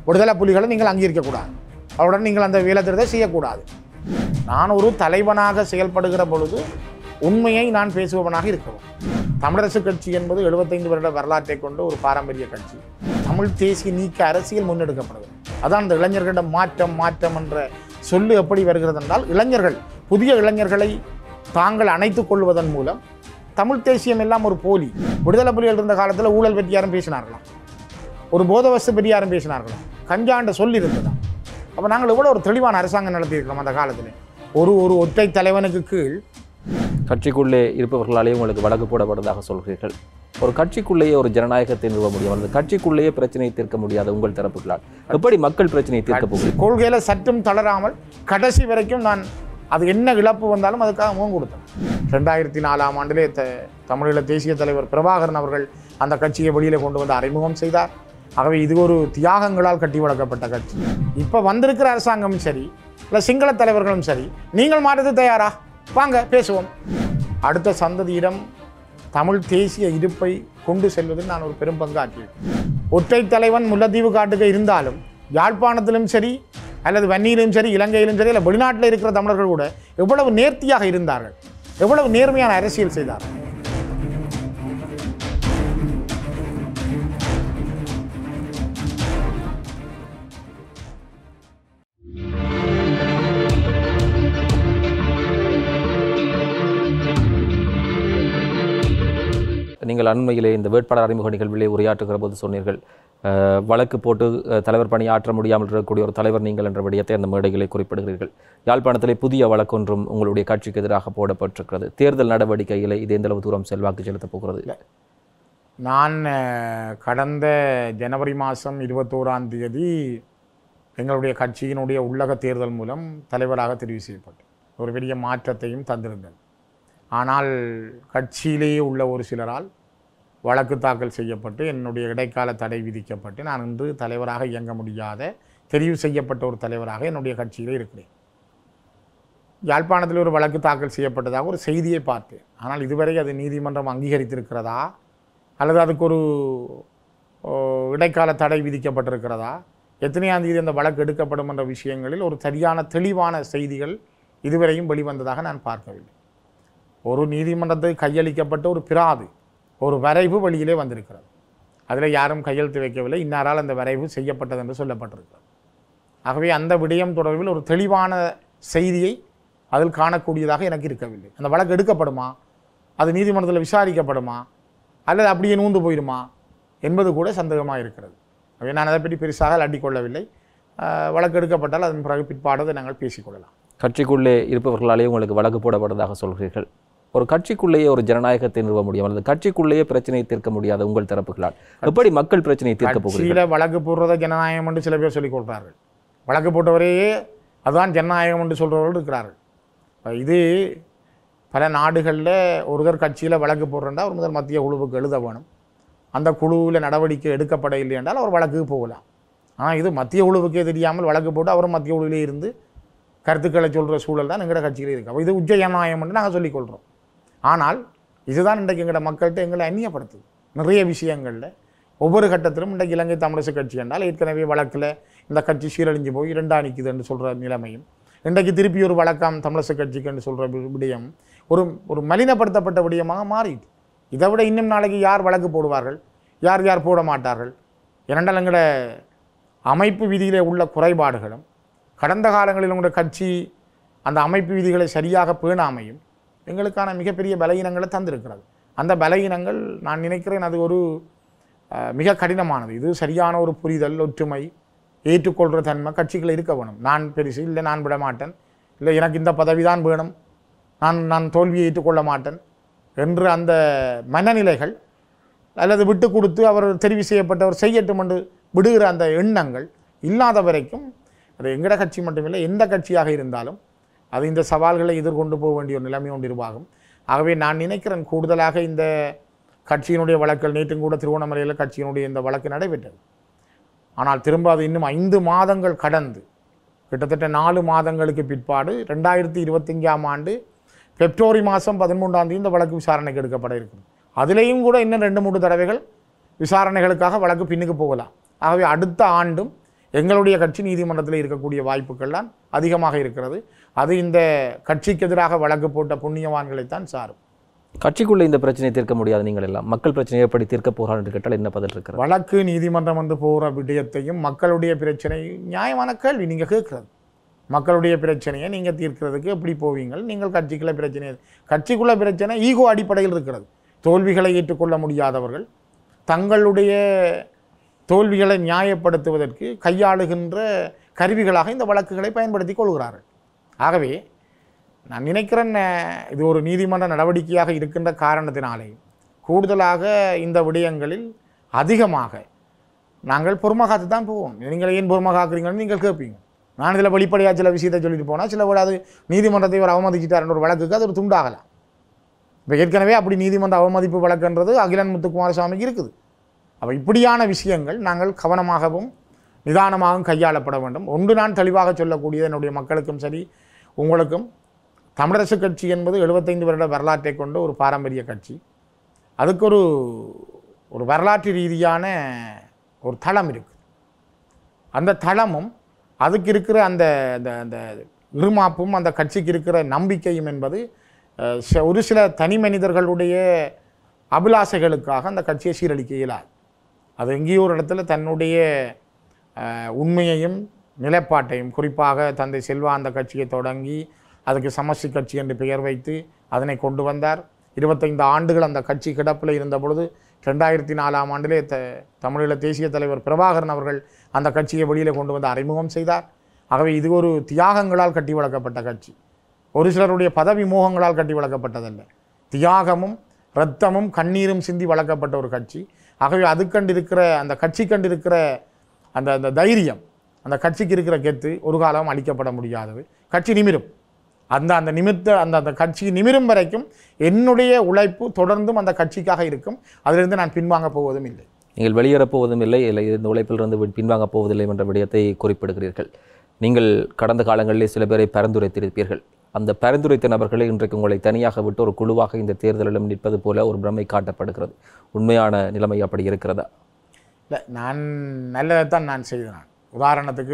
விடுதலை புலிகளை நீங்கள் அங்கீகரிக்கக்கூடாது அவருடன் நீங்கள் அந்த வேலைத்திட்டத்தை செய்யக்கூடாது நான் ஒரு தலைவனாக செயல்படுகிற பொழுது உண்மையை நான் பேசுபவனாக இருக்கவும் தமிழரசு கட்சி என்பது 75 வருட வரலாற்றை கொண்ட ஒரு பாரம்பரிய கட்சி தமிழ் தேசிய நீக்க அரசியல் முன்னெடுக்கப்படுகிறது அதான் அந்த இளைஞர்களிடம் மாற்றம் மாற்றம் என்ற சொல்லு எப்படி வருகிறது என்றால் இளைஞர்கள் புதிய இளைஞர்களை தாங்கள் அணைத்துக் கொள்வதன் மூலம் தமிழ் தேசியம் எல்லாம் ஒரு போலி விடுதலை புலிகள் இருந்த காலத்தில் ஊழல் பற்றி யாரும் பேசினார்களாம் ஒரு போதவஸ்து பற்றி யாரும் பேசினார்களாம் கஞ்சாண்ட சொல்லி இருந்ததா அப்போ நாங்கள் எவ்வளோ ஒரு தெளிவான அரசாங்கம் நடத்தியிருக்கிறோம் அந்த காலத்தில் ஒரு ஒரு ஒற்றை தலைவனுக்கு கீழ் கட்சிக்குள்ளே இருப்பவர்களாலே உங்களுக்கு வழக்கு போடப்படுவதாக சொல்கிறீர்கள் ஒரு கட்சிக்குள்ளேயே ஒரு ஜனநாயகத்தை நிறுவ முடியும் அல்லது கட்சிக்குள்ளேயே பிரச்சனையை தீர்க்க முடியாத உங்கள் தரப்புகளால் எப்படி மக்கள் பிரச்சனையை தீர்க்க போகிறீர்கள் கொள்கையில் சற்றும் தளராமல் கடைசி வரைக்கும் நான் அது என்ன இழப்பு வந்தாலும் அதுக்காக முகம் கொடுத்தேன் ரெண்டாயிரத்தி நாலாம் ஆண்டிலே த தமிழீழ தேசிய தலைவர் பிரபாகரன் அவர்கள் அந்த கட்சியை வெளியில் கொண்டு வந்து அறிமுகம் செய்தார் ஆகவே இது ஒரு தியாகங்களால் கட்டி வளர்க்கப்பட்ட கட்சி இப்போ வந்திருக்கிற அரசாங்கமும் சரி இல்லை சிங்கள தலைவர்களும் சரி நீங்கள் மாற்றது தயாரா வாங்க பேசுவோம் அடுத்த சந்ததியிடம் தமிழ் தேசிய இருப்பை கொண்டு செல்வதில் நான் ஒரு பெரும் பங்காற்றியிருக்கேன் ஒற்றை தலைவன் முல்லைத்தீவு காட்டுக்கு இருந்தாலும் யாழ்ப்பாணத்திலும் சரி அல்லது வன்னியிலும் சரி இலங்கையிலும் சரி இல்லை வெளிநாட்டில் இருக்கிற தமிழர்கள் கூட எவ்வளவு நேர்த்தியாக இருந்தார்கள் எவ்வளவு நேர்மையான அரசியல் செய்தார்கள் நீங்கள் அண்மையிலே இந்த வேட்பாளர் அறிமுக நிகழ்விலே உரையாற்றுகிற போது சொன்னீர்கள் அஹ், வழக்கு போட்டு அஹ், தலைவர் பணி ஆற்ற முடியாமல் இருக்கக்கூடிய ஒரு தலைவர் நீங்கள் என்ற விடயத்தை அந்த மேடைகளை குறிப்பிடுகிறீர்கள் யாழ்ப்பாணத்திலே புதிய வழக்கொன்றும் உங்களுடைய கட்சிக்கு எதிராக போடப்பட்டிருக்கிறது தேர்தல் நடவடிக்கையிலே இது எந்த அளவு தூரம் செல்வாக்கு செலுத்தப் போகிறது நான் அஹ், கடந்த ஜனவரி மாதம் இருபத்தோராம் தேதி எங்களுடைய கட்சியினுடைய உள்ளக தேர்தல் மூலம் தலைவராக தெரிவு செய்யப்பட்டேன் ஒரு பெரிய மாற்றத்தையும் தந்திருந்தது ஆனால் கட்சியிலேயே உள்ள ஒரு சிலரால் வழக்கு தாக்கல் செய்யப்பட்டு என்னுடைய இடைக்கால தடை விதிக்கப்பட்டு நான் இன்று தலைவராக இயங்க முடியாத தெரிவு செய்யப்பட்ட ஒரு தலைவராக என்னுடைய கட்சியிலே இருக்கிறேன் யாழ்ப்பாணத்தில் ஒரு வழக்கு தாக்கல் செய்யப்பட்டதாக ஒரு செய்தியை பார்த்தேன் ஆனால் இதுவரை அது நீதிமன்றம் அங்கீகரித்திருக்கிறதா அல்லது அதுக்கு ஒரு ஓ, இடைக்கால தடை விதிக்கப்பட்டிருக்கிறதா எத்தனையாம் தேதி அந்த வழக்கு எடுக்கப்படும் என்ற விஷயங்களில் ஒரு சரியான தெளிவான செய்திகள் இதுவரையும் வெளிவந்ததாக நான் பார்க்கவில்லை ஒரு நீதிமன்றத்தை கையளிக்கப்பட்ட ஒரு பிராது ஒரு வரைவு வெளியிலே வந்திருக்கிறது அதில் யாரும் கையெழுத்து வைக்கவில்லை இன்னாரால் அந்த வரைவு செய்யப்பட்டது என்று சொல்லப்பட்டிருக்கிறது ஆகவே அந்த விடயம் தொடர்பில் ஒரு தெளிவான செய்தியை அதில் காணக்கூடியதாக எனக்கு இருக்கவில்லை அந்த வழக்கு எடுக்கப்படுமா அது நீதிமன்றத்தில் விசாரிக்கப்படுமா அல்லது அப்படியே நூந்து போயிடுமா என்பது கூட சந்தேகமாக இருக்கிறது ஆகவே நான் அதை பற்றி பெருசாக அட்டிக்கொள்ளவில்லை ஆஹ் வழக்கு எடுக்கப்பட்டால் அதன் பிறகு பிற்பாடு நாங்கள் பேசிக்கொள்ளலாம் கட்சிக்குள்ளே இருப்பவர்களாலே உங்களுக்கு வழக்கு போடப்படுவதாக சொல்கிறீர்கள் ஒரு கட்சிக்குள்ளேயே ஒரு ஜனநாயகத்தை நிறுவ முடியும் அல்லது கட்சிக்குள்ளேயே பிரச்சனையை தீர்க்க முடியாத உங்கள் தரப்புகளால் எப்படி மக்கள் பிரச்சனையை தீர்க்க போகிறீர்கள் கட்சியில் வழக்கு போடுறத ஜனநாயகம் என்று சில பேர் சொல்லிக் கொடுத்தார்கள் வழக்கு போட்டவரையே அதுதான் ஜனநாயகம் என்று சொல்கிறவர்கள் இருக்கிறார்கள் இப்ப இது பல நாடுகளில் ஒருத்தர் கட்சியில் வழக்கு போடுறா ஒரு முதல் மத்திய குழுவுக்கு எழுத வேணும் அந்த குழுவில் நடவடிக்கை எடுக்கப்பட இல்லை என்றால் அவர் வழக்குக்கு போகலாம் ஆனால் இது மத்திய குழுவுக்கே தெரியாமல் வழக்கு போட்டு அவரும் மத்திய குழுவிலே இருந்து கருத்துக்களை சொல்கிற சூழல் தான் எங்களோட கட்சியிலே இருக்கு அப்ப இது உச்ச ஜனநாயகம் என்று நாங்கள் சொல்லிக்கொள்கிறோம் ஆனால் இதுதான் இன்றைக்கு எங்களோட மக்கள்கிட்ட எங்களை அந்நியப்படுத்துது நிறைய விஷயங்களில் ஒவ்வொரு கட்டத்திலும் இன்றைக்கு இலங்கை தமிழரசு கட்சி என்றால் ஏற்கனவே வழக்கில் இந்த கட்சி சீரழிஞ்சு போய் இரண்டா நிற்குதுன்னு சொல்கிற நிலைமையும் இன்றைக்கு திருப்பி ஒரு வழக்கம் தமிழரசு கட்சிக்குன்னு சொல்கிற விடயம் ஒரு ஒரு மலினப்படுத்தப்பட்ட விடயமாக மாறிட்டு இதை விட இன்னும் நாளைக்கு யார் வழக்கு போடுவார்கள் யார் யார் போட மாட்டார்கள் இரண்டால் எங்களோட அமைப்பு விதியிலே உள்ள குறைபாடுகளும் கடந்த காலங்களில் உங்களோட கட்சி அந்த அமைப்பு விதிகளை சரியாக பேணாமையும் எங்களுக்கான மிகப்பெரிய பலகீனங்களை தந்திருக்கிறது அந்த பலகீனங்கள் நான் நினைக்கிறேன் அது ஒரு அஹ், மிக கடினமானது இது சரியான ஒரு புரிதல் ஒற்றுமை ஏற்றுக்கொள்கிற தன்மை கட்சிகள் இருக்க வேணும் நான் பெருசு இல்லை நான் விட மாட்டேன் இல்லை எனக்கு இந்த பதவி தான் வேணும் நான் நான் தோல்வியை ஏற்றுக்கொள்ள மாட்டேன் என்று அந்த மனநிலைகள் அல்லது விட்டு கொடுத்து அவர் தெரிவு செய்யப்பட்டவர் செய்யட்டும் என்று விடுகிற அந்த எண்ணங்கள் இல்லாத வரைக்கும் அது எங்கட கட்சி மட்டுமில்லை எந்த கட்சியாக இருந்தாலும் அது இந்த சவால்களை எதிர்கொண்டு போக வேண்டிய ஒரு நிலைமை ஒன்று உருவாகும் ஆகவே நான் நினைக்கிறேன் கூடுதலாக இந்த கட்சியினுடைய வழக்கல் நேற்றும் கூட திருவண்ணாமலையில் கட்சியினுடைய இந்த வழக்கு நடைபெற்றது ஆனால் திரும்ப அது இன்னும் ஐந்து மாதங்கள் கடந்து கிட்டத்தட்ட நாலு மாதங்களுக்கு பிற்பாடு ரெண்டாயிரத்தி இருபத்தஞ்சாம் ஆண்டு பிப்ரவரி மாதம் பதிமூன்றாம் தேதி இந்த வழக்கு விசாரணைக்கு எடுக்கப்பட இருக்குது அதுலேயும் கூட இன்னும் ரெண்டு மூன்று தடவைகள் விசாரணைகளுக்காக வழக்கு பின்னுக்கு போகலாம் ஆகவே அடுத்த ஆண்டும் எங்களுடைய கட்சி நீதிமன்றத்தில் இருக்கக்கூடிய வாய்ப்புகள்லாம் அதிகமாக இருக்கிறது அது இந்த கட்சிக்கு எதிராக வழக்கு போட்ட புண்ணியவான்களைத்தான் சாரும் கட்சிக்குள்ள இந்த பிரச்சனையை தீர்க்க முடியாது நீங்கள் எல்லாம் மக்கள் பிரச்சனையை எப்படி தீர்க்க போகிறார்கள் என்று கேட்டால் என்ன பதில் இருக்கிறது வழக்கு நீதிமன்றம் வந்து போகிற விடயத்தையும் மக்களுடைய பிரச்சனை நியாயமான கேள்வி நீங்கள் கேட்குறது மக்களுடைய பிரச்சனையை நீங்கள் தீர்க்கிறதுக்கு எப்படி போவீங்கள் நீங்கள் கட்சிக்குள்ள பிரச்சனை கட்சிக்குள்ள பிரச்சனை ஈகோ அடிப்படையில் இருக்கிறது தோல்விகளை ஏற்றுக்கொள்ள முடியாதவர்கள் தங்களுடைய தோல்விகளை நியாயப்படுத்துவதற்கு கையாளுகின்ற கருவிகளாக இந்த வழக்குகளை பயன்படுத்தி கொள்கிறார்கள் ஆகவே நான் நினைக்கிறேன் அஹ், இது ஒரு நீதிமன்ற நடவடிக்கையாக இருக்கின்ற காரணத்தினாலே கூடுதலாக இந்த விடயங்களில் அதிகமாக நாங்கள் பொறுமகாத்து தான் போவோம் நீங்கள் ஏன் பொறுமகாக்குறீங்கன்னு நீங்கள் கேட்பீங்க நான் இதில் வெளிப்படையாக சில விஷயத்தை சொல்லிட்டு போனால் சில விட அது நீதிமன்றத்தை ஒரு அவமதிச்சிட்டாருன்ற ஒரு வழக்குக்கு அது ஒரு துண்டாகலாம் இப்போ ஏற்கனவே அப்படி நீதிமன்ற அவமதிப்பு வழக்குன்றது அகிலன் முத்துக்குமாரசாமிக்கு இருக்குது அப்போ இப்படியான விஷயங்கள் நாங்கள் கவனமாகவும் நிதானமாகவும் கையாளப்பட வேண்டும் ஒன்று நான் தெளிவாக சொல்லக்கூடியது என்னுடைய மக்களுக்கும் சரி உங்களுக்கும் தமிழரசு கட்சி என்பது 75 வருட வரலாற்றை கொண்ட ஒரு பாரம்பரிய கட்சி அதுக்கு ஒரு ஒரு வரலாற்று ரீதியான ஒரு தளம் இருக்குது அந்த தளமும் அதுக்கு இருக்கிற அந்த அந்த அந்த இருமாப்பும் அந்த கட்சிக்கு இருக்கிற நம்பிக்கையும் என்பது அஹ், ச- ஒரு சில தனி மனிதர்களுடைய அபிலாசைகளுக்காக அந்த கட்சியை சீரழிக்க இயலாது அது எங்கேயோ ஒரு இடத்துல தன்னுடைய அஹ், உண்மையையும் நிலைப்பாட்டையும் குறிப்பாக தந்தை செல்வா அந்த கட்சியை தொடங்கி அதுக்கு சமஷ்டி கட்சி என்று பெயர் வைத்து அதனை கொண்டு வந்தார் இருபத்தைந்து ஆண்டுகள் அந்த கட்சி கிடப்பில் இருந்த பொழுது ரெண்டாயிரத்தி நாலாம் ஆண்டிலே த தமிழீழ தேசிய தலைவர் பிரபாகரன் அவர்கள் அந்த கட்சியை வெளியில் கொண்டு வந்து அறிமுகம் செய்தார் ஆகவே இது ஒரு தியாகங்களால் கட்டி வளர்க்கப்பட்ட கட்சி ஒரு சிலருடைய பதவி மோகங்களால் கட்டி வளர்க்கப்பட்டதல்ல தியாகமும் இரத்தமும் கண்ணீரும் சிந்தி வளர்க்கப்பட்ட ஒரு கட்சி ஆகவே அது கண்டிருக்கிற அந்த கட்சி கண்டிருக்கிற அந்த அந்த தைரியம் அந்த கட்சிக்கு இருக்கிற கெத்து ஒரு காலம் அழிக்கப்பட முடியாதது கட்சி நிமிரும் அந்த அந்த நிமித்த அந்த அந்த கட்சி நிமிரும் வரைக்கும் என்னுடைய உழைப்பு தொடர்ந்தும் அந்த கட்சிக்காக இருக்கும் அதிலிருந்து நான் பின்வாங்க போவதும் இல்லை நீங்கள் வெளியேறப் போவதும் இல்லை இல்லை இந்த உழைப்பிலிருந்து வி- பின்வாங்கப் போவதில்லை என்ற விடயத்தை குறிப்பிடுகிறீர்கள் நீங்கள் கடந்த காலங்களிலே சில பேரை பரிந்துரைத்திருப்பீர்கள் அந்த பரிந்துரைத்த நபர்களை இன்றைக்கு உங்களை தனியாக விட்டு ஒரு குழுவாக இந்த தேர்தலிலும் நிற்பது போல ஒரு பிரமை காட்டப்படுகிறது உண்மையான நிலைமை அப்படி இருக்கிறதா இல்லை நான் நல்லதைத்தான் நான் செய்தேன் உதாரணத்துக்கு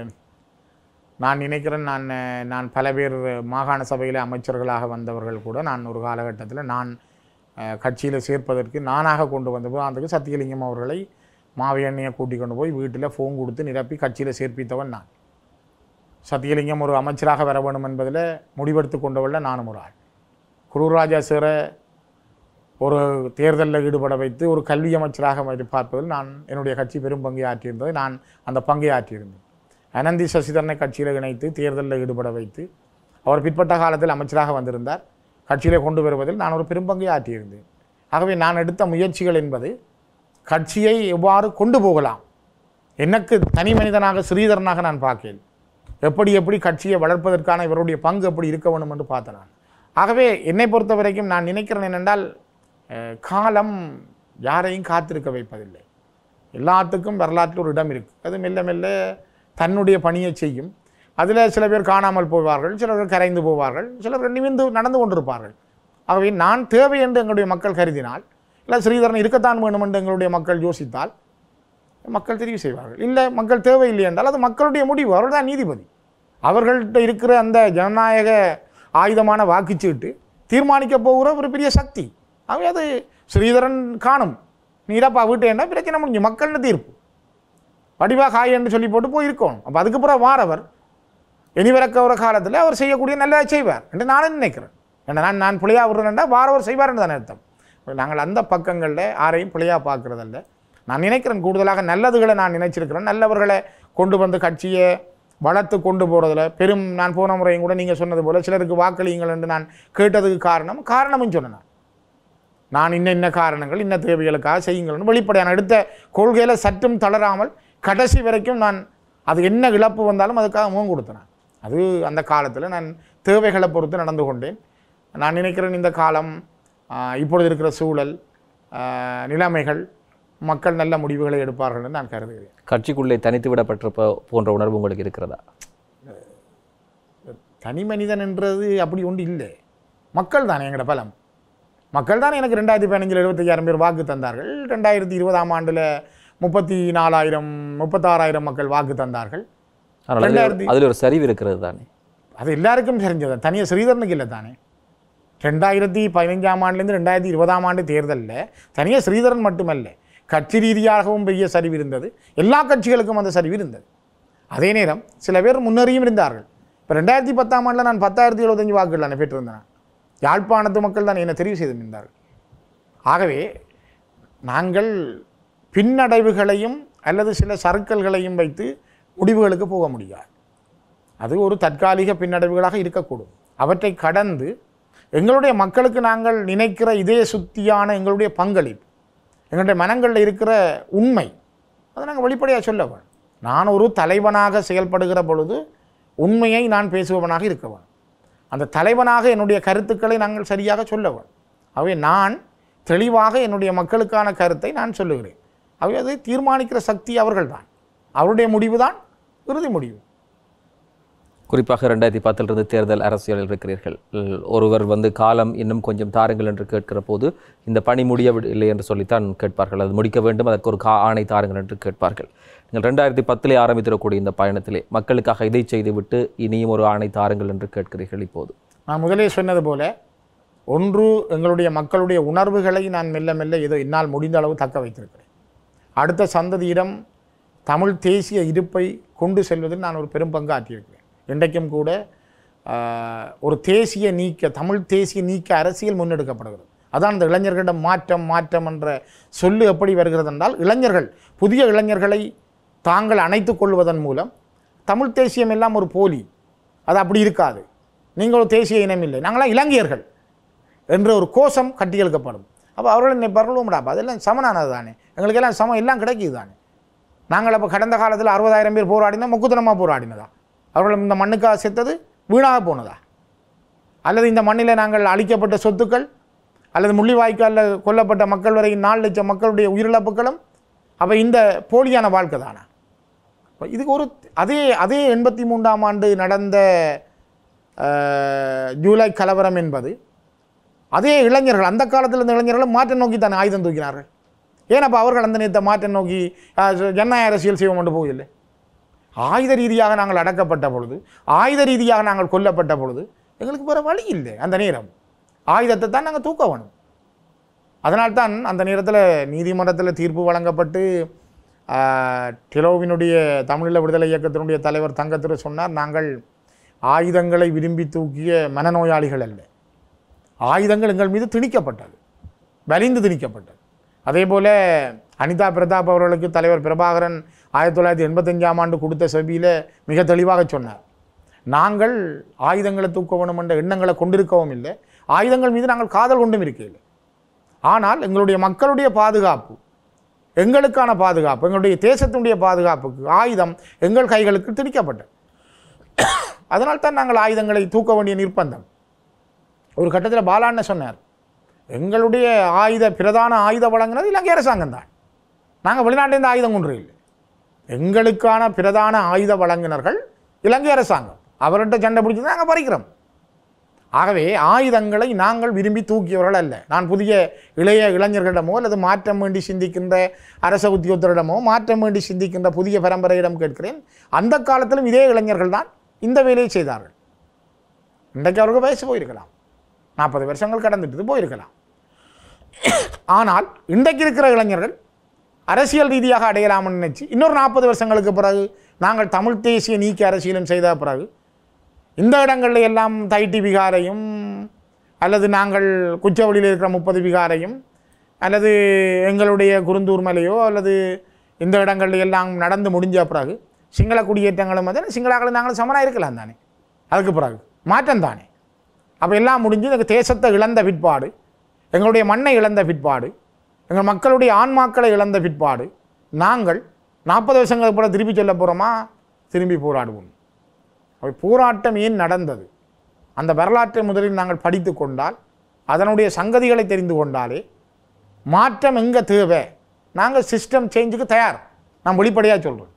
நான் நினைக்கிறேன் நான் அஹ், நான் பல பேர் மாகாண சபையில் அமைச்சர்களாக வந்தவர்கள் கூட நான் ஒரு காலகட்டத்தில் நான் கட்சியில் சேர்ப்பதற்கு நானாக கொண்டு வந்த அதுக்கு சத்தியலிங்கம் அவர்களை மாவையண்ணையை கூட்டி கொண்டு போய் வீட்டில் ஃபோன் கொடுத்து நிரப்பி கட்சியில் சேர்ப்பித்தவன் நான் சத்தியலிங்கம் ஒரு அமைச்சராக வர வேண்டும் என்பதில் முடிவெடுத்து கொண்டவள்ள நானும் ஒரு ஆள் குருராஜா சேர ஒரு தேர்தலில் ஈடுபட வைத்து ஒரு கல்வி அமைச்சராக வைத்து பார்ப்பதில் நான் என்னுடைய கட்சி பெரும் பங்கை ஆற்றியிருந்தது நான் அந்த பங்கை ஆற்றியிருந்தேன் அனந்தி சசிதரனை கட்சியில் இணைத்து தேர்தலில் ஈடுபட வைத்து அவர் பிற்பட்ட காலத்தில் அமைச்சராக வந்திருந்தார் கட்சியிலே கொண்டு வருவதில் நான் ஒரு பெரும் பங்கை ஆற்றியிருந்தேன் ஆகவே நான் எடுத்த முயற்சிகள் என்பது கட்சியை எவ்வாறு கொண்டு போகலாம் எனக்கு தனி மனிதனாக ஸ்ரீதரனாக நான் பார்க்கிறேன் எப்படி எப்படி கட்சியை வளர்ப்பதற்கான இவருடைய பங்கு எப்படி இருக்க வேண்டும் என்று பார்த்தேன் நான் ஆகவே என்னை பொறுத்த வரைக்கும் நான் நினைக்கிறேன் என்னென்றால் அஹ், காலம் யாரையும் காத்திருக்க வைப்பதில்லை எல்லாத்துக்கும் வரலாற்றில் ஒரு இடம் இருக்குது அது மெல்ல மெல்ல தன்னுடைய பணியை செய்யும் அதில் சில பேர் காணாமல் போவார்கள் சிலர் கரைந்து போவார்கள் சிலர் நிமிர்ந்து நடந்து கொண்டிருப்பார்கள் ஆகவே நான் தேவை என்று எங்களுடைய மக்கள் கருதினால் இல்லை ஸ்ரீதரன் இருக்கத்தான் வேணும் என்று எங்களுடைய மக்கள் யோசித்தால் மக்கள் தெரிவு செய்வார்கள் இல்லை மக்கள் தேவையில்லை என்றால் அது மக்களுடைய முடிவு அவர்கள் தான் நீதிபதி அவர்கள்ட்ட இருக்கிற அந்த ஜனநாயக ஆயுதமான வாக்குச்சீட்டு தீர்மானிக்க போகிற ஒரு பெரிய சக்தி ஆகவே அது ஸ்ரீதரன் காணும் நீரப்பா வீட்டு என்ன பிரச்சனை முடிஞ்சு மக்கள்னு தீர்ப்பு வடிவா காய் என்று சொல்லி போட்டு போயிருக்கணும் அப்போ அதுக்கப்புறம் வாரவர் இனிவரக்க ஒரு காலத்தில் அவர் செய்யக்கூடிய நல்லதை செய்வார் என்று நானும் நினைக்கிறேன் ஏன்னா நான் நான் பிள்ளையா விடுறேன்டா வாரவர் செய்வார் என்று தான் அர்த்தம் நாங்கள் அந்த பக்கங்களில் யாரையும் பிள்ளையா பார்க்கறதல்ல நான் நினைக்கிறேன் கூடுதலாக நல்லதுகளை நான் நினைச்சிருக்கிறேன் நல்லவர்களை கொண்டு வந்து கட்சியை வளர்த்து கொண்டு போகிறதுல பெரும் நான் போன முறையும் கூட நீங்கள் சொன்னது போல சிலருக்கு வாக்களியுங்கள் என்று நான் கேட்டதுக்கு காரணம் காரணமும் சொன்னேன் நான். நான் இன்ன இன்ன காரணங்கள் இன்ன தேவைகளுக்காக செய்யுங்கள்னு வெளிப்படையான எடுத்த கொள்கையில் சற்றும் தளராமல் கடைசி வரைக்கும் நான் அது என்ன இழப்பு வந்தாலும் அதுக்காக முகம் கொடுத்தேன் நான். அது அந்த காலத்தில் நான் தேவைகளை பொறுத்து நடந்து கொண்டேன் நான் நினைக்கிறேன் இந்த காலம் ஆஹ், இப்பொழுது இருக்கிற சூழல் ஆஹ், நிலைமைகள் மக்கள் நல்ல முடிவுகளை எடுப்பார்கள் என்று நான் கருதுகிறேன் கட்சிக்குள்ளே தனித்து விடப்பட்ட போ- போன்ற உணர்வு உங்களுக்கு இருக்கிறதா தனி மனிதன் என்றது அப்படி ஒன்று இல்லை மக்கள் தானே எங்களோட பலம் மக்கள் தான் எனக்கு ரெண்டாயிரத்தி பதினஞ்சில் எழுபத்தையாயிரம் பேர் வாக்கு தந்தார்கள் ரெண்டாயிரத்தி இருபதாம் ஆண்டில் முப்பத்தி நாலாயிரம் முப்பத்தாறாயிரம் மக்கள் வாக்கு தந்தார்கள் ஆனால் அதில் ரெண்டாயிரத்தி- அதில் ஒரு சரிவு இருக்கிறது தானே அது எல்லாருக்கும் தெரிஞ்சது தனியாக ஸ்ரீதரனுக்கு இல்லை தானே ரெண்டாயிரத்தி பதினைஞ்சாம் ஆண்டுலேருந்து ரெண்டாயிரத்தி இருபதாம் ஆண்டு தேர்தலில் தனியாக ஸ்ரீதரன் மட்டுமல்ல கட்சி ரீதியாகவும் பெரிய சரிவு இருந்தது எல்லா கட்சிகளுக்கும் அந்த சரிவு இருந்தது அதே நேரம் சில பேர் முன்னேறியும் இருந்தார்கள் இப்போ ரெண்டாயிரத்தி பத்தாம் ஆண்டில் நான் பத்தாயிரத்தி எழுபத்தஞ்சு வாக்குகள் நான் பெற்றிருந்தேன் யாழ்ப்பாணத்து மக்கள் தான் என்னை தெரிவு செய்திருந்தார்கள் ஆகவே நாங்கள் பின்னடைவுகளையும் அல்லது சில சறுக்கல்களையும் வைத்து முடிவுகளுக்கு போக முடியாது அது ஒரு தற்காலிக பின்னடைவுகளாக இருக்கக்கூடும் அவற்றை கடந்து எங்களுடைய மக்களுக்கு நாங்கள் நினைக்கிற இதே சுத்தியான எங்களுடைய பங்களிப்பு எங்களுடைய மனங்களில் இருக்கிற உண்மை அதை நாங்கள் வெளிப்படையாக சொல்ல வேணும் நான் ஒரு தலைவனாக செயல்படுகிற பொழுது உண்மையை நான் பேசுபவனாக இருக்க வேணும் அந்த தலைவனாக என்னுடைய கருத்துக்களை நாங்கள் சரியாக சொல்ல வேணும் அவை நான் தெளிவாக என்னுடைய மக்களுக்கான கருத்தை நான் சொல்லுகிறேன் அவை அதை தீர்மானிக்கிற சக்தி அவர்கள்தான் அவருடைய முடிவு தான் இறுதி முடிவு குறிப்பாக ரெண்டாயிரத்தி பத்திலிருந்து தேர்தல் அரசியலில் இருக்கிறீர்கள் ல், ஒருவர் வந்து காலம் இன்னும் கொஞ்சம் தாருங்கள் என்று கேட்கிற போது இந்த பணி முடியவில்லை என்று சொல்லித்தான் கேட்பார்கள் அது முடிக்க வேண்டும் அதற்கு ஒரு கா ஆணை தாருங்கள் என்று கேட்பார்கள் நீங்கள் ரெண்டாயிரத்தி பத்திலே ஆரம்பித்திருக்கக்கூடிய இந்த பயணத்திலே மக்களுக்காக இதை செய்துவிட்டு இனியும் ஒரு ஆணை தாருங்கள் என்று கேட்கிறீர்கள் இப்போது நான் முதலே சொன்னது போல ஒன்று எங்களுடைய மக்களுடைய உணர்வுகளை நான் மெல்ல மெல்ல ஏதோ என்னால் முடிந்த அளவு தக்க வைத்திருக்கிறேன் அடுத்த சந்ததியிடம் தமிழ் தேசிய இருப்பை கொண்டு செல்வதில் நான் ஒரு பெரும் பங்கு ஆற்றியிருக்கிறேன் இன்றைக்கும் கூட ஆஹ், ஒரு தேசிய நீக்க தமிழ் தேசிய நீக்க அரசியல் முன்னெடுக்கப்படுகிறது அதான் இந்த இளைஞர்களிடம் மாற்றம் மாற்றம் என்ற சொல்லு எப்படி வருகிறது என்றால் இளைஞர்கள் புதிய இளைஞர்களை தாங்கள் அணைத்துக் கொள்வதன் மூலம் தமிழ் தேசியம் எல்லாம் ஒரு போலி அது அப்படி இருக்காது நீங்கள் ஒரு தேசிய இனம் இல்லை நாங்களாம் இலங்கையர்கள் என்ற ஒரு கோஷம் கட்டியெழுக்கப்படும் அப்போ அவர்கள் நினைப்பார்கள் உம்டாப்பா அதெல்லாம் சமனானது தானே எங்களுக்கெல்லாம் சமம் எல்லாம் கிடைக்குது தானே நாங்கள் அப்போ கடந்த காலத்தில் அறுபதாயிரம் பேர் போராடினா முக்குத்தனமாக போராடினதா அவர்கள் இந்த மண்ணுக்காக செத்தது வீணாக போனதா அல்லது இந்த மண்ணில் நாங்கள் அழிக்கப்பட்ட சொத்துக்கள் அல்லது முள்ளிவாய்க்காலில் கொல்லப்பட்ட மக்கள் வரை நாலு லட்சம் மக்களுடைய உயிரிழப்புகளும் அப்போ இந்த போலியான வாழ்க்கை தானா அப்ப இதுக்கு ஒரு அதே அதே எண்பத்தி மூன்றாம் ஆண்டு நடந்த அஹ், ஜூலை கலவரம் என்பது அதே இளைஞர்கள் அந்த காலத்தில் இருந்த இளைஞர்களும் மாற்றம் நோக்கி தானே ஆயுதம் தூக்கினார்கள் ஏன் அப்போ அவர்கள் அந்த நேரத்தை மாற்றம் நோக்கி அஹ், ஜனநாயக அரசியல் செய்வோம் என்று போகவில்லை ஆயுத ரீதியாக நாங்கள் அடக்கப்பட்ட பொழுது ஆயுத ரீதியாக நாங்கள் கொல்லப்பட்ட பொழுது எங்களுக்கு வேறு வழி இல்லை அந்த நேரம் ஆயுதத்தை தான் நாங்கள் தூக்க வேணும் அதனால்தான் அந்த நேரத்தில் நீதிமன்றத்தில் தீர்ப்பு வழங்கப்பட்டு ஆஹ், டிலோவினுடைய தமிழீழ விடுதலை இயக்கத்தினுடைய தலைவர் தங்கத்திரு சொன்னார் நாங்கள் ஆயுதங்களை விரும்பி தூக்கிய மனநோயாளிகள் அல்ல ஆயுதங்கள் எங்கள் மீது திணிக்கப்பட்டது வலிந்து திணிக்கப்பட்டது அதே போல அனிதா பிரதாப் அவர்களுக்கு தலைவர் பிரபாகரன் ஆயிரத்தி தொள்ளாயிரத்தி எண்பத்தஞ்சாம் ஆண்டு கொடுத்த செவியில் மிக தெளிவாக சொன்னார் நாங்கள் ஆயுதங்களை தூக்க வேணும் என்ற எண்ணங்களை கொண்டிருக்கவும் இல்லை ஆயுதங்கள் மீது நாங்கள் காதல் கொண்டும் இருக்கையில் ஆனால் எங்களுடைய மக்களுடைய பாதுகாப்பு எங்களுக்கான பாதுகாப்பு எங்களுடைய தேசத்தினுடைய பாதுகாப்புக்கு ஆயுதம் எங்கள் கைகளுக்கு திணிக்கப்பட்டது அதனால் தான் நாங்கள் ஆயுதங்களை தூக்க வேண்டிய நிர்பந்தம் ஒரு கட்டத்தில் பாலாண்ண சொன்னார் எங்களுடைய ஆயுத பிரதான ஆயுத வழங்கினது இலங்கை அரசாங்கம் தான் நாங்கள் வெளிநாட்டிலேருந்து ஆயுதம் கொண்டு இல்லை எங்களுக்கான பிரதான ஆயுத வழங்கினர்கள் இலங்கை அரசாங்கம் அவர்கிட்ட சண்டை பிடிச்சி நாங்கள் பறிக்கிறோம் ஆகவே ஆயுதங்களை நாங்கள் விரும்பி தூக்கியவர்கள் அல்ல நான் புதிய இளைய இளைஞர்களிடமோ அல்லது மாற்றம் வேண்டி சிந்திக்கின்ற அரச உத்தியோகத்தரிடமோ மாற்றம் வேண்டி சிந்திக்கின்ற புதிய பரம்பரையிடம் கேட்கிறேன் அந்த காலத்திலும் இதே இளைஞர்கள் தான் இந்த வேலையை செய்தார்கள் இன்றைக்கு அவருக்கு வயசு போயிருக்கலாம் நாற்பது வருஷங்கள் கடந்துட்டு போயிருக்கலாம் ஆனால் இன்றைக்கு இருக்கிற இளைஞர்கள் அரசியல் ரீதியாக அடையலாம்னு நினைச்சு இன்னொரு நாற்பது வருஷங்களுக்கு பிறகு நாங்கள் தமிழ் தேசிய நீக்கி அரசியலும் செய்த பிறகு இந்த இடங்களில் எல்லாம் தைட்டி விகாரையும் அல்லது நாங்கள் குச்சவெளியில் இருக்கிற முப்பது விகாரையும் அல்லது எங்களுடைய குருந்தூர் மலையோ அல்லது இந்த இடங்களில் எல்லாம் நடந்து முடிஞ்ச பிறகு சிங்கள குடியேற்றங்களும் வந்து சிங்களாக்களும் நாங்களும் சமனாக இருக்கலாம் தானே அதுக்கு பிறகு மாற்றம் தானே அப்போ எல்லாம் முடிஞ்சு எங்கள் தேசத்தை இழந்த பிற்பாடு எங்களுடைய மண்ணை இழந்த பிற்பாடு எங்கள் மக்களுடைய ஆன்மாக்களை இழந்த பிற்பாடு நாங்கள் நாற்பது வருஷங்களுக்கு கூட திருப்பி சொல்ல போகிறோமா திரும்பி போராடுவோம் அவை போராட்டம் ஏன் நடந்தது அந்த வரலாற்றை முதலில் நாங்கள் படித்து கொண்டால் அதனுடைய சங்கதிகளை தெரிந்து கொண்டாலே மாற்றம் எங்கே தேவை நாங்கள் சிஸ்டம் சேஞ்சுக்கு தயார் நான் வெளிப்படையாக சொல்கிறேன்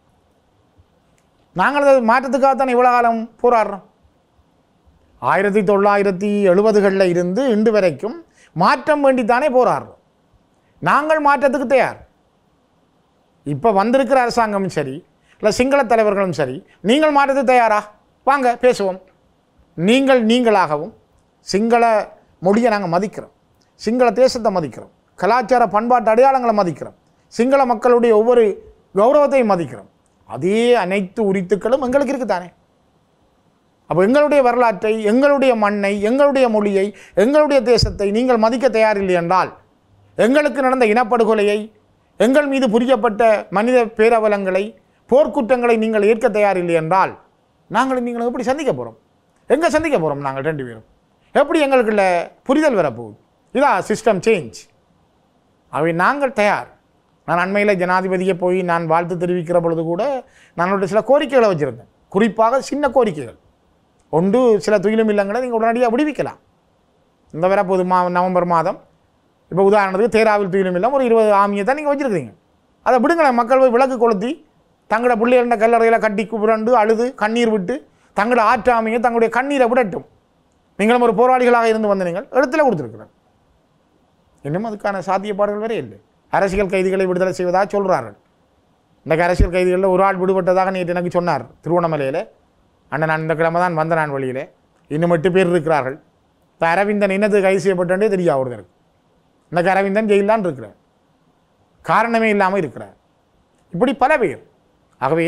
நாங்கள் அதை மாற்றத்துக்காக தான் இவ்வளோ காலம் போராடுறோம் ஆயிரத்தி தொள்ளாயிரத்தி எழுபதுகளில் இருந்து இன்று வரைக்கும் மாற்றம் வேண்டித்தானே போராடுறோம் நாங்கள் மாற்றத்துக்கு தயார் இப்போ வந்திருக்கிற அரசாங்கமும் சரி இல்லை சிங்கள தலைவர்களும் சரி நீங்கள் மாற்றத்துக்கு தயாரா வாங்க பேசுவோம் நீங்கள் நீங்களாகவும் சிங்கள மொழியை நாங்கள் மதிக்கிறோம் சிங்கள தேசத்தை மதிக்கிறோம் கலாச்சார பண்பாட்டு அடையாளங்களை மதிக்கிறோம் சிங்கள மக்களுடைய ஒவ்வொரு கௌரவத்தையும் மதிக்கிறோம் அதே அனைத்து உரித்துக்களும் எங்களுக்கு இருக்குதானே அப்போ எங்களுடைய வரலாற்றை எங்களுடைய மண்ணை எங்களுடைய மொழியை எங்களுடைய தேசத்தை நீங்கள் மதிக்க தயாரில்லை என்றால் எங்களுக்கு நடந்த இனப்படுகொலையை எங்கள் மீது புரியப்பட்ட மனித பேரவலங்களை போர்க்குற்றங்களை நீங்கள் ஏற்க தயாரில்லை என்றால் நாங்கள் நீங்கள் எப்படி சந்திக்க போகிறோம் எங்கே சந்திக்க போகிறோம் நாங்கள் ரெண்டு பேரும் எப்படி எங்களுக்குள்ள புரிதல் வரப்போகுது இதா சிஸ்டம் சேஞ்ச் அவை நாங்கள் தயார் நான் அண்மையில் ஜனாதிபதியை போய் நான் வாழ்த்து தெரிவிக்கிற பொழுது கூட நான் சில கோரிக்கைகளை வச்சுருந்தேன் குறிப்பாக சின்ன கோரிக்கைகள் ஒன்று சில துயிலும் இல்லங்களை நீங்கள் உடனடியாக விடுவிக்கலாம் இந்த வரப்போது மா நவம்பர் மாதம் இப்போ உதாரணத்துக்கு தேராவில் துயிலும் இல்லம் ஒரு இருபது ஆமியை தான் நீங்கள் வச்சுருக்கீங்க அதை விடுங்களேன் மக்கள் போய் விளக்கு கொளுத்தி தங்களோட பிள்ளைகள கல்லறையில் கட்டி புரண்டு அழுது கண்ணீர் விட்டு தங்களோட ஆற்றாமையை தங்களுடைய கண்ணீரை விடட்டும் நீங்களும் ஒரு போராளிகளாக இருந்து வந்த நீங்கள் இடத்துல கொடுத்துருக்குறேன் இன்னும் அதுக்கான சாத்தியப்பாடுகள் வரை இல்லை அரசியல் கைதிகளை விடுதலை செய்வதாக சொல்கிறார்கள் இன்றைக்கு அரசியல் கைதிகளில் ஒரு ஆள் விடுபட்டதாக நேற்று எனக்கு சொன்னார் திருவண்ணாமலையில் அண்ணன் நான் இந்த கிழமை தான் வந்த நான் வழியில் இன்னும் எட்டு பேர் இருக்கிறார்கள் இப்போ அரவிந்தன் என்னது கைது செய்யப்பட்டே தெரியா ஒருத்தருக்கு இன்றைக்கு அரவிந்தன் ஜெயிலான் இருக்கிறார் காரணமே இல்லாமல் இருக்கிறார் இப்படி பல பேர் ஆகவே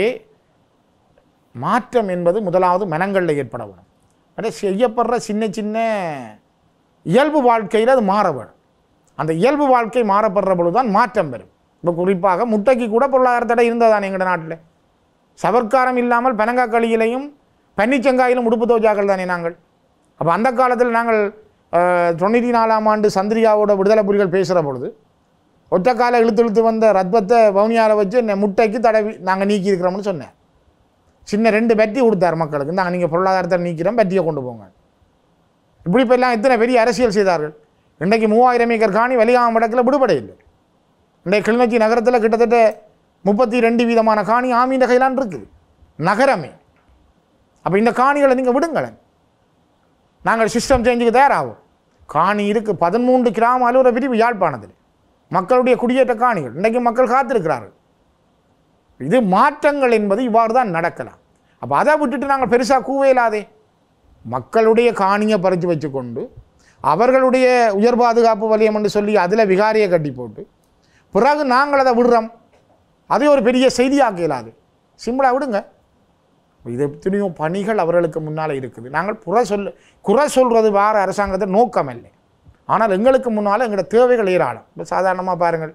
மாற்றம் என்பது முதலாவது மனங்களில் ஏற்பட வேணும் அதை செய்யப்படுற சின்ன சின்ன இயல்பு வாழ்க்கையில் அது மாற வேணும் அந்த இயல்பு வாழ்க்கை மாறப்படுற பொழுது தான் மாற்றம் பெறும் இப்போ குறிப்பாக முட்டைக்கு கூட பொருளாதார தடை இருந்ததான் எங்கள் நாட்டில் சவர்க்காரம் இல்லாமல் பனங்காக்களியிலையும் பன்னிச்சங்காயிலும் உடுப்பு தோஜாக்கள் தானே நாங்கள் அப்போ அந்த காலத்தில் நாங்கள் அஹ், தொண்ணூற்றி நாலாம் ஆண்டு சந்திரிகாவோட விடுதலை புலிகள் பேசுகிற பொழுது ஒற்றை காலை இழுத்து இழுத்து வந்த ரத்வத்தை வவுனியாவில் வச்சு நெ- முட்டைக்கு தடவி நாங்கள் நீக்கி இருக்கிறோம்னு சொன்னேன் சின்ன ரெண்டு பெட்டி கொடுத்தார் மக்களுக்கு நாங்கள் நீங்கள் பொருளாதாரத்தை நீக்கிறோம் பெட்டியை கொண்டு போங்க இப்படி இப்போ எல்லாம் எத்தனை பெரிய அரசியல் செய்தார்கள் இன்றைக்கு மூவாயிரம் ஏக்கர் காணி வலிகாம வடக்கில் விடுபட இல்லை இன்றைக்கு கிளிநொச்சி நகரத்தில் கிட்டத்தட்ட முப்பத்தி ரெண்டு வீதமான காணி ஆமீன் கையிலான் இருக்குது நகரமே அப்போ இந்த காணிகளை நீங்கள் விடுங்களேன் நாங்கள் சிஸ்டம் சேஞ்சுக்கு தயாராகும் காணி இருக்குது பதிமூன்று கிராம அலுவலக பிரிவு யாழ்ப்பாணத்தில் மக்களுடைய குடியேற்ற காணிகள் இன்றைக்கு மக்கள் காத்திருக்கிறார்கள் இது மாற்றங்கள் என்பது இவ்வாறு தான் நடக்கலாம் அப்போ அதை விட்டுட்டு நாங்கள் பெருசாக கூவே இல்லாதே மக்களுடைய காணியை பறித்து வச்சுக்கொண்டு அவர்களுடைய உயர் பாதுகாப்பு வலயம் என்று சொல்லி அதில் விகாரியை கட்டி போட்டு பிறகு நாங்கள் அதை விடுறோம் அதை ஒரு பெரிய செய்தியாக்க இயலாது சிம்பிளாக விடுங்க இது எத்தனையோ பணிகள் அவர்களுக்கு முன்னால் இருக்குது நாங்கள் புற சொல் குறை சொல்கிறது வார அரசாங்கத்தை நோக்கம் இல்லை ஆனால் எங்களுக்கு முன்னால் எங்களோட தேவைகள் ஏராளம் இப்போ சாதாரணமாக பாருங்கள்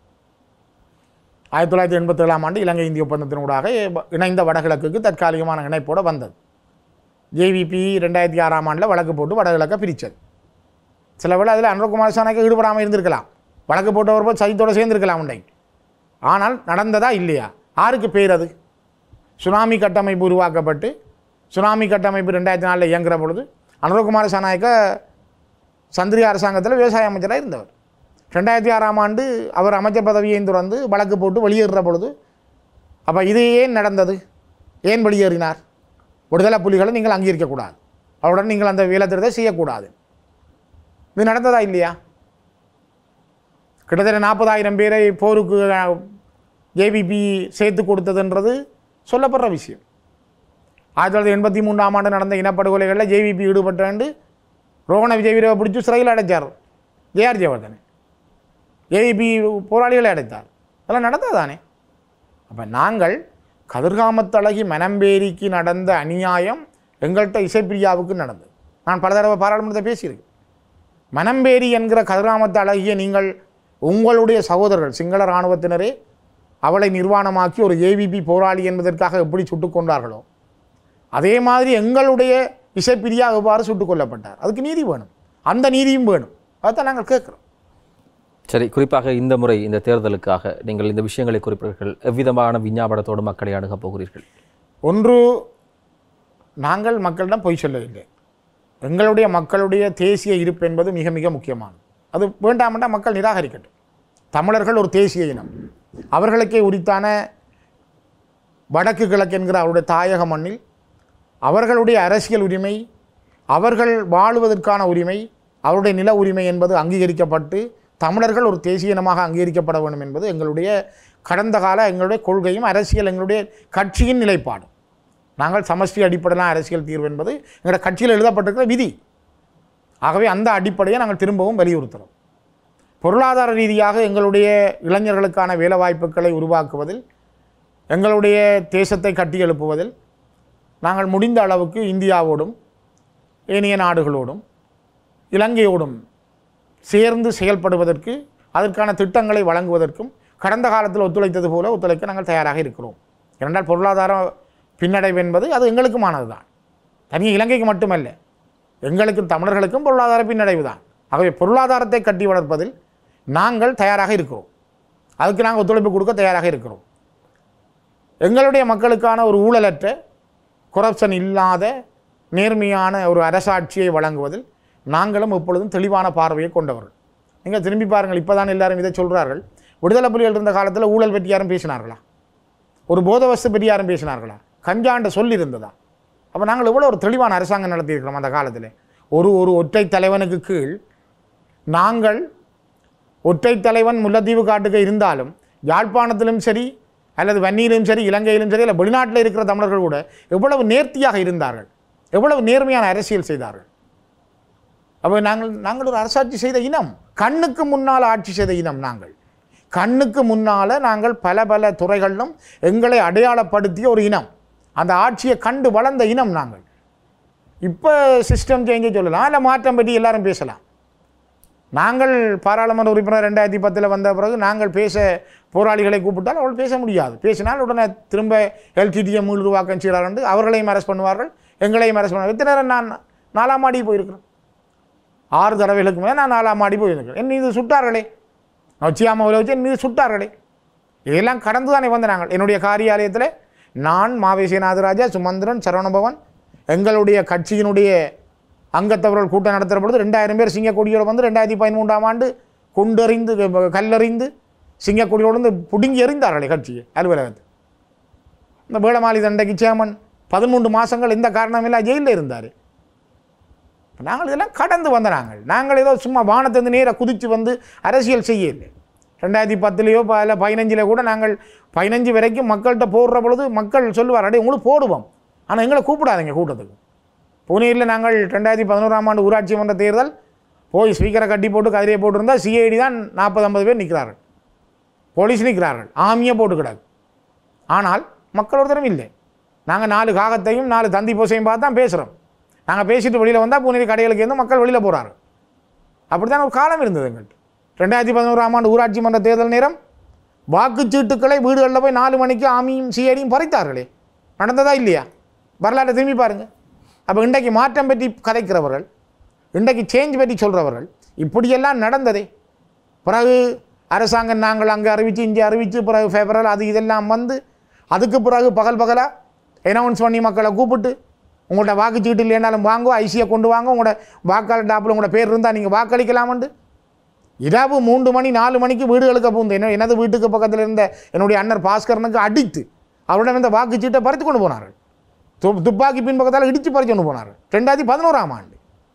ஆயிரத்தி தொள்ளாயிரத்தி எண்பத்தேழாம் ஆண்டு இலங்கை இந்திய ஒப்பந்தத்தினூடாக இணைந்த வடகிழக்குக்கு தற்காலிகமான இணைப்போட வந்தது ஜேவிபி ரெண்டாயிரத்தி ஆறாம் ஆண்டில் வழக்கு போட்டு வடகிழக்கை பிரித்தது சில வேளை அதில் அனுரகுமார் சாணக்கு ஈடுபடாமல் இருந்திருக்கலாம் வழக்கு போட்டவர் போய் சதித்தோடு சேர்ந்திருக்கலாம் உண்டை ஆனால் நடந்ததா இல்லையா யாருக்கு பேர் அது சுனாமி கட்டமைப்பு உருவாக்கப்பட்டு சுனாமி கட்டமைப்பு ரெண்டாயிரத்தி நாலில் இயங்குற பொழுது அனுரகுமார சாநாயக்க சந்திரிகா அரசாங்கத்தில் விவசாய அமைச்சராக இருந்தவர் ரெண்டாயிரத்தி ஆறாம் ஆண்டு அவர் அமைச்சர் பதவியை துறந்து வழக்கு போட்டு வெளியேறுற பொழுது அப்போ இது ஏன் நடந்தது ஏன் வெளியேறினார் விடுதலை புலிகளை நீங்கள் அங்கீகரிக்கக்கூடாது அவருடன் நீங்கள் அந்த வேலத்திரத்தை செய்யக்கூடாது இது நடந்ததா இல்லையா கிட்டத்தட்ட நாற்பதாயிரம் பேரை போருக்கு ஜேவிபி சேர்த்து கொடுத்ததுன்றது சொல்லப்படுற விஷயம் ஆயிரத்தி தொள்ளாயிரத்தி எண்பத்தி மூன்றாம் ஆண்டு நடந்த இனப்படுகொலைகளில் ஜேவிபி ஈடுபட்டு ரோகண விஜய் பிடிச்சி சிறையில் அடைச்சார் ஜேஆர் ஜெயவர்தனை ஏவிபி போராளிகளை அடைத்தார் அதெல்லாம் நடந்ததானே அப்போ நாங்கள் கதிர்காமத்தழகி மனம்பேரிக்கு நடந்த அநியாயம் எங்கள்கிட்ட இசைப்பிரியாவுக்கு நடந்தது நான் பல தடவை பாராளுமன்றத்தை பேசியிருக்கேன் மனம்பேரி என்கிற கதிர்காமத்து அழகிய நீங்கள் உங்களுடைய சகோதரர்கள் சிங்கள இராணுவத்தினரே அவளை நிர்வாணமாக்கி ஒரு ஏவிபி போராளி என்பதற்காக எப்படி சுட்டுக் கொண்டார்களோ அதே மாதிரி எங்களுடைய இசைப்பிரியா எவ்வாறு சுட்டுக் கொல்லப்பட்டார் அதுக்கு நீதி வேணும் அந்த நீதியும் வேணும் அதைத்தான் நாங்கள் கேட்குறோம் சரி குறிப்பாக இந்த முறை இந்த தேர்தலுக்காக நீங்கள் இந்த விஷயங்களை குறிப்பிடுகிறீர்கள் எவ்விதமான விஞ்ஞாபனத்தோடு மக்களை அணுகப் போகிறீர்கள் ஒன்று நாங்கள் மக்களிடம் பொய் சொல்லவில்லை எங்களுடைய மக்களுடைய தேசிய இருப்பு என்பது மிக மிக முக்கியமானது அது வேண்டாமென்றால் மக்கள் நிராகரிக்கட்டும் தமிழர்கள் ஒரு தேசிய இனம் அவர்களுக்கே உரித்தான வடக்கு கிழக்கு என்கிற அவருடைய தாயக மண்ணில் அவர்களுடைய அரசியல் உரிமை அவர்கள் வாழுவதற்கான உரிமை அவருடைய நில உரிமை என்பது அங்கீகரிக்கப்பட்டு தமிழர்கள் ஒரு தேசிய இனமாக அங்கீகரிக்கப்பட வேண்டும் என்பது எங்களுடைய கடந்த கால எங்களுடைய கொள்கையும் அரசியல் எங்களுடைய கட்சியின் நிலைப்பாடும் நாங்கள் சமஷ்டி அடிப்படையிலான அரசியல் தீர்வு என்பது எங்களுடைய கட்சியில் எழுதப்பட்டிருக்கிற விதி ஆகவே அந்த அடிப்படையை நாங்கள் திரும்பவும் வலியுறுத்துகிறோம் பொருளாதார ரீதியாக எங்களுடைய இளைஞர்களுக்கான வேலைவாய்ப்புகளை உருவாக்குவதில் எங்களுடைய தேசத்தை கட்டி எழுப்புவதில் நாங்கள் முடிந்த அளவுக்கு இந்தியாவோடும் ஏனைய நாடுகளோடும் இலங்கையோடும் சேர்ந்து செயல்படுவதற்கு அதற்கான திட்டங்களை வழங்குவதற்கும் கடந்த காலத்தில் ஒத்துழைத்தது போல ஒத்துழைக்க நாங்கள் தயாராக இருக்கிறோம் ஏனென்றால் பொருளாதார பின்னடைவு என்பது அது எங்களுக்குமானது தான் தனி இலங்கைக்கு மட்டுமல்ல எங்களுக்கும் தமிழர்களுக்கும் பொருளாதார பின்னடைவு தான் ஆகவே பொருளாதாரத்தை கட்டி வளர்ப்பதில் நாங்கள் தயாராக இருக்கிறோம் அதுக்கு நாங்கள் ஒத்துழைப்பு கொடுக்க தயாராக இருக்கிறோம் எங்களுடைய மக்களுக்கான ஒரு ஊழலற்ற கொரப்ஷன் இல்லாத நேர்மையான ஒரு அரசாட்சியை வழங்குவதில் நாங்களும் எப்பொழுதும் தெளிவான பார்வையை கொண்டவர்கள் நீங்கள் திரும்பி பாருங்கள் இப்போ தான் எல்லாரும் இதை சொல்கிறார்கள் விடுதலை புலிகள் இருந்த காலத்தில் ஊழல் பற்றி யாரும் பேசினார்களா ஒரு போதவஸ்து பற்றி யாரும் பேசினார்களா கஞ்சாண்ட சொல் இருந்ததா அப்போ நாங்கள் எவ்வளோ ஒரு தெளிவான அரசாங்கம் நடத்தியிருக்கிறோம் அந்த காலத்தில் ஒரு ஒரு ஒற்றை தலைவனுக்கு கீழ் நாங்கள் ஒற்றை தலைவன் முல்லைத்தீவு காட்டுக்கு இருந்தாலும் யாழ்ப்பாணத்திலும் சரி அல்லது வன்னியிலும் சரி இலங்கையிலும் சரி இல்லை வெளிநாட்டில் இருக்கிற தமிழர்கள் கூட எவ்வளவு நேர்த்தியாக இருந்தார்கள் எவ்வளவு நேர்மையான அரசியல் செய்தார்கள் அப்போ நாங்கள் நாங்கள் ஒரு அரசாட்சி செய்த இனம் கண்ணுக்கு முன்னால் ஆட்சி செய்த இனம் நாங்கள் கண்ணுக்கு முன்னால் நாங்கள் பல பல துறைகளிலும் எங்களை அடையாளப்படுத்திய ஒரு இனம் அந்த ஆட்சியை கண்டு வளர்ந்த இனம் நாங்கள் இப்போ சிஸ்டம் சேஞ்சை சொல்லலாம் இல்லை மாற்றம் பற்றி எல்லாரும் பேசலாம் நாங்கள் பாராளுமன்ற உறுப்பினர் ரெண்டாயிரத்தி பத்தில் வந்த பிறகு நாங்கள் பேச போராளிகளை கூப்பிட்டால் அவள் பேச முடியாது பேசினால் உடனே திரும்ப எல்டிடியை மீளுருவாக்கம் செய்கிறார் என்று அவர்களையும் அரெஸ்ட் பண்ணுவார்கள் எங்களையும் அரெஸ்ட் பண்ணுவார்கள் இத்தனை நேரம் நான் நாலாம் மாடி போயிருக்கிறேன் ஆறு தடவைகளுக்கு மேலே நான் நாலாம் மாடி போயிருக்கிறேன் என் மீது சுட்டார்களே நொச்சியாமாவில் வச்சு என் மீது சுட்டார்களே இதெல்லாம் கடந்து தானே வந்த நாங்கள் என்னுடைய காரியாலயத்தில் நான் மாவேசி நாதராஜா சுமந்திரன் சரவணபவன் எங்களுடைய கட்சியினுடைய அங்கத்தவர்கள் கூட்டம் நடத்துகிற பொழுது ரெண்டாயிரம் பேர் சிங்கக்கொடியோடு வந்து ரெண்டாயிரத்தி பதிமூன்றாம் ஆண்டு குண்டெறிந்து கல்லெறிந்து சிங்கக்கொடியோடு வந்து பிடுங்கி எறிந்தார்களே கட்சியை அலுவலகத்தை இந்த வேளமாலி தண்டைக்கு சேமன் பதிமூன்று மாதங்கள் எந்த காரணமில்லா ஜெயிலில் இருந்தார் நாங்கள் இதெல்லாம் கடந்து வந்த நாங்கள் நாங்கள் ஏதோ சும்மா வானத்திலிருந்து நேராக குதித்து வந்து அரசியல் செய்யலை ரெண்டாயிரத்தி பத்துலேயோ இல்லை பதினஞ்சில் கூட நாங்கள் பதினஞ்சு வரைக்கும் மக்கள்கிட்ட போடுற பொழுது மக்கள் சொல்லுவார் அடே உங்களுக்கு போடுவோம் ஆனால் எங்களை கூப்பிடாதீங்க கூட்டத்துக்கு புனேரில் நாங்கள் ரெண்டாயிரத்தி பதினோராம் ஆண்டு ஊராட்சி மன்ற தேர்தல் போய் ஸ்பீக்கரை கட்டி போட்டு கதிரையை போட்டிருந்தால் சிஐடி தான் நாற்பது ஐம்பது பேர் நிற்கிறார்கள் போலீஸ் நிற்கிறார்கள் ஆமியை போட்டு கிடாது ஆனால் மக்கள் ஒருத்தரும் இல்லை நாங்கள் நாலு காகத்தையும் நாலு தந்தி பூசையும் பார்த்து தான் பேசுகிறோம் நாங்கள் பேசிட்டு வெளியில் வந்தால் பூனேரி கடைகளுக்கு இருந்து மக்கள் வெளியில் போகிறாரு அப்படி தான் ஒரு காலம் இருந்தது எங்கள்கிட்ட ரெண்டாயிரத்தி பதினோராம் ஆண்டு ஊராட்சி மன்ற தேர்தல் நேரம் வாக்குச்சீட்டுக்களை வீடுகளில் போய் நாலு மணிக்கு ஆமியும் சிஐடியும் பறித்தார்களே நடந்ததா இல்லையா வரலாற்றை திரும்பி பாருங்கள் அப்போ இன்றைக்கு மாற்றம் பற்றி கதைக்கிறவர்கள் இன்றைக்கு சேஞ்ச் பற்றி சொல்கிறவர்கள் இப்படியெல்லாம் நடந்ததே பிறகு அரசாங்கம் நாங்கள் அங்கே அறிவித்து இங்கே அறிவித்து பிறகு ஃபேவரல் அது இதெல்லாம் வந்து அதுக்கு பிறகு பகல் பகலாக அனௌன்ஸ் பண்ணி மக்களை கூப்பிட்டு உங்கள்கிட்ட வாக்குச்சீட்டு இல்லைனாலும் வாங்கோ ஐசியை கொண்டு வாங்க உங்களோட வாக்காளர் டாப்பில் உங்களோட பேர் இருந்தால் நீங்கள் வாக்களிக்கலாமண்டு இரவு மூன்று மணி நாலு மணிக்கு வீடுகளுக்கு பூந்து என்ன எனது வீட்டுக்கு பக்கத்தில் இருந்த என்னுடைய அண்ணர் பாஸ்கரனுக்கு அடித்து அவரிடம் இந்த வாக்குச்சீட்டை பறித்து கொண்டு போனார்கள் து துப்பாக்கி பின்பக்கத்தால் இடித்து பறித்து கொண்டு போனார்கள் ரெண்டாயிரத்தி பதினோராம் ஆண்டு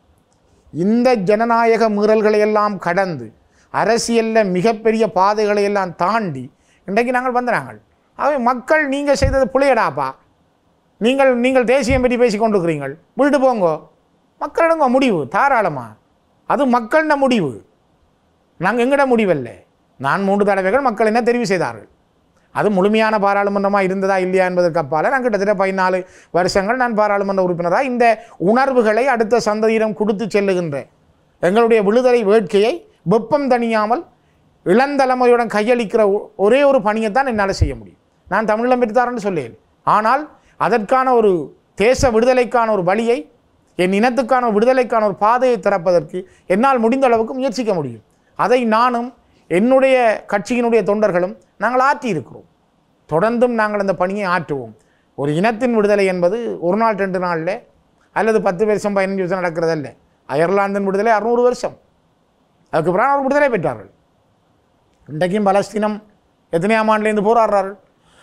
இந்த ஜனநாயக மீறல்களை எல்லாம் கடந்து அரசியலில் மிகப்பெரிய பாதைகளை எல்லாம் தாண்டி இன்றைக்கு நாங்கள் வந்த நாங்கள் ஆகவே மக்கள் நீங்கள் செய்தது புளியடாப்பா நீங்கள் நீங்கள் தேசியம் பற்றி பேசி கொண்டிருக்கிறீங்கள் விட்டு போங்கோ மக்களிடங்க முடிவு தாராளமா அது மக்களிட முடிவு நாங்கள் எங்கட முடிவல்ல நான் மூன்று தடவைகள் மக்கள் என்ன தெரிவு செய்தார்கள் அது முழுமையான பாராளுமன்றமாக இருந்ததா இல்லையா என்பதற்கு அப்பால் நான் கிட்டத்தட்ட பதினாலு வருஷங்கள் நான் பாராளுமன்ற உறுப்பினராக இந்த உணர்வுகளை அடுத்த சந்ததியிடம் கொடுத்து செல்லுகின்ற எங்களுடைய விடுதலை வேட்கையை வெப்பம் தணியாமல் இளந்தலைமுறையுடன் கையளிக்கிற ஒ- ஒரே ஒரு பணியைத்தான் என்னால் செய்ய முடியும் நான் தமிழம் பெற்றாரன்னு சொல்லேன் ஆனால் அதற்கான ஒரு தேச விடுதலைக்கான ஒரு வழியை என் இனத்துக்கான ஒரு விடுதலைக்கான ஒரு பாதையை திறப்பதற்கு என்னால் முடிந்த அளவுக்கு முயற்சிக்க முடியும் அதை நானும் என்னுடைய கட்சியினுடைய தொண்டர்களும் நாங்கள் ஆற்றி இருக்கிறோம் தொடர்ந்தும் நாங்கள் அந்த பணியை ஆற்றுவோம் ஒரு இனத்தின் விடுதலை என்பது ஒரு நாள் ரெண்டு நாளில் அல்லது பத்து வருஷம் பதினஞ்சு வருஷம் நடக்கிறதல்ல அயர்லாந்தின் விடுதலை அறுநூறு வருஷம் அதுக்கு பிறகு அவர் விடுதலை பெற்றார்கள் இன்றைக்கும் பலஸ்தீனம் எத்தனையாம் ஆண்டுலேருந்து போராடுறார்கள்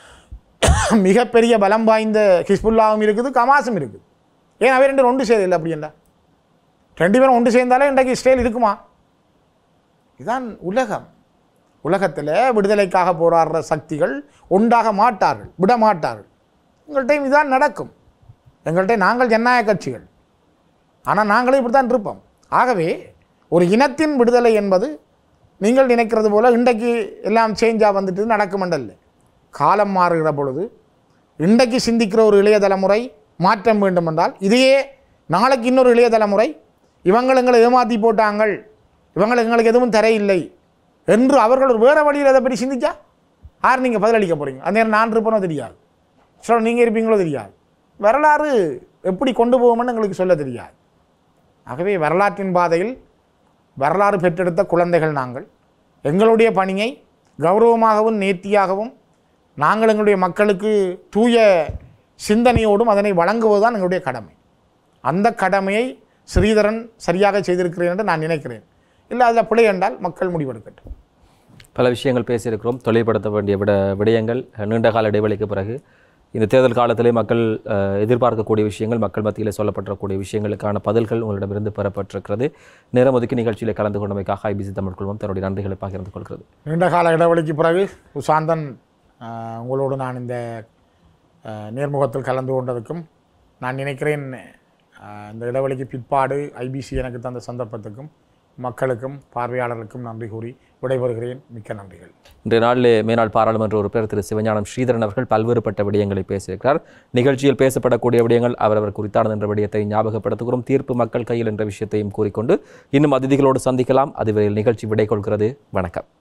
மிகப்பெரிய பலம் வாய்ந்த ஹிஸ்புல்லாவும் இருக்குது கமாஸும் இருக்குது ஏன் அவை ரெண்டு ஒன்று செய்யலை அப்படின்னா ரெண்டு பேரும் ஒன்று சேர்ந்தாலே இன்றைக்கு இஸ்ரேல் இருக்குமா இதுதான் உலகம் உலகத்தில் விடுதலைக்காக போராடுற சக்திகள் உண்டாக மாட்டார்கள் விட மாட்டார்கள் எங்கள்கிட்ட இதுதான் நடக்கும் எங்கள்கிட்ட நாங்கள் ஜனநாயக கட்சிகள் ஆனால் நாங்களே இப்படி தான் இருப்போம் ஆகவே ஒரு இனத்தின் விடுதலை என்பது நீங்கள் நினைக்கிறது போல இன்றைக்கு எல்லாம் சேஞ்சாக வந்துட்டு நடக்குமண்டல்ல காலம் மாறுகிற பொழுது இன்றைக்கு சிந்திக்கிற ஒரு இளைய தலைமுறை மாற்றம் வேண்டும் என்றால் இதையே நாளைக்கு இன்னொரு இளைய தலைமுறை இவங்கள் எங்களை ஏமாற்றி போட்டாங்கள் இவங்கள் எங்களுக்கு எதுவும் தரையில்லை என்று அவர்கள் ஒரு வேறு வழியில் அதை பற்றி சிந்திச்சா யார் நீங்கள் பதிலளிக்க போகிறீங்க அந்த நேரம் நான் இருப்பேனோ தெரியாது ஸோ நீங்கள் இருப்பீங்களோ தெரியாது வரலாறு எப்படி கொண்டு போகும்னு எங்களுக்கு சொல்ல தெரியாது ஆகவே வரலாற்றின் பாதையில் வரலாறு பெற்றெடுத்த குழந்தைகள் நாங்கள் எங்களுடைய பணியை கௌரவமாகவும் நேர்த்தியாகவும் நாங்கள் எங்களுடைய மக்களுக்கு தூய சிந்தனையோடும் அதனை வழங்குவதுதான் எங்களுடைய கடமை அந்த கடமையை ஸ்ரீதரன் சரியாக செய்திருக்கிறேன் என்று நான் நினைக்கிறேன் இல்லை அதில் பிழை என்றால் மக்கள் முடிவெடுக்கட்டும் பல விஷயங்கள் பேசியிருக்கிறோம் தொழில்படுத்த வேண்டிய விட விடயங்கள் நீண்ட கால இடைவெளிக்கு பிறகு இந்த தேர்தல் காலத்திலே மக்கள் அஹ், எதிர்பார்க்கக்கூடிய விஷயங்கள் மக்கள் மத்தியில் சொல்லப்பட்டிருக்கக்கூடிய விஷயங்களுக்கான பதில்கள் உங்களிடமிருந்து பெறப்பட்டிருக்கிறது நேரம் ஒதுக்கி நிகழ்ச்சியில் கலந்து கொண்டமைக்காக ஐபிசி தமிழ் குழுமம் தன்னுடைய நன்றிகளை பகிர்ந்து கொள்கிறது நீண்ட கால இடைவெளிக்கு பிறகு உசாந்தன் ஆஹ், உங்களோடு நான் இந்த ஆஹ், நேர்முகத்தில் கலந்து கொண்டதுக்கும் நான் நினைக்கிறேன் ஆஹ், இந்த இடைவெளிக்கு பிற்பாடு ஐபிசி எனக்கு தந்த சந்தர்ப்பத்துக்கும் மக்களுக்கும் பார்வையாளர்களுக்கும் நன்றி கூறி விடைபெறுகிறேன் மிக்க நன்றிகள் இன்றைய நாளிலே மேனாள் பாராளுமன்ற உறுப்பினர் திரு சிவஞானம் ஸ்ரீதரன் அவர்கள் பல்வேறுபட்ட விடயங்களை பேசியிருக்கிறார் நிகழ்ச்சியில் பேசப்படக்கூடிய விடயங்கள் அவரவர் குறித்தானது என்ற விடயத்தை ஞாபகப்படுத்துகிறோம் தீர்ப்பு மக்கள் கையில் என்ற விஷயத்தையும் கூறிக்கொண்டு இன்னும் அதிதிகளோடு சந்திக்கலாம் அதுவரையில் நிகழ்ச்சி விடை கொள்கிறது வணக்கம்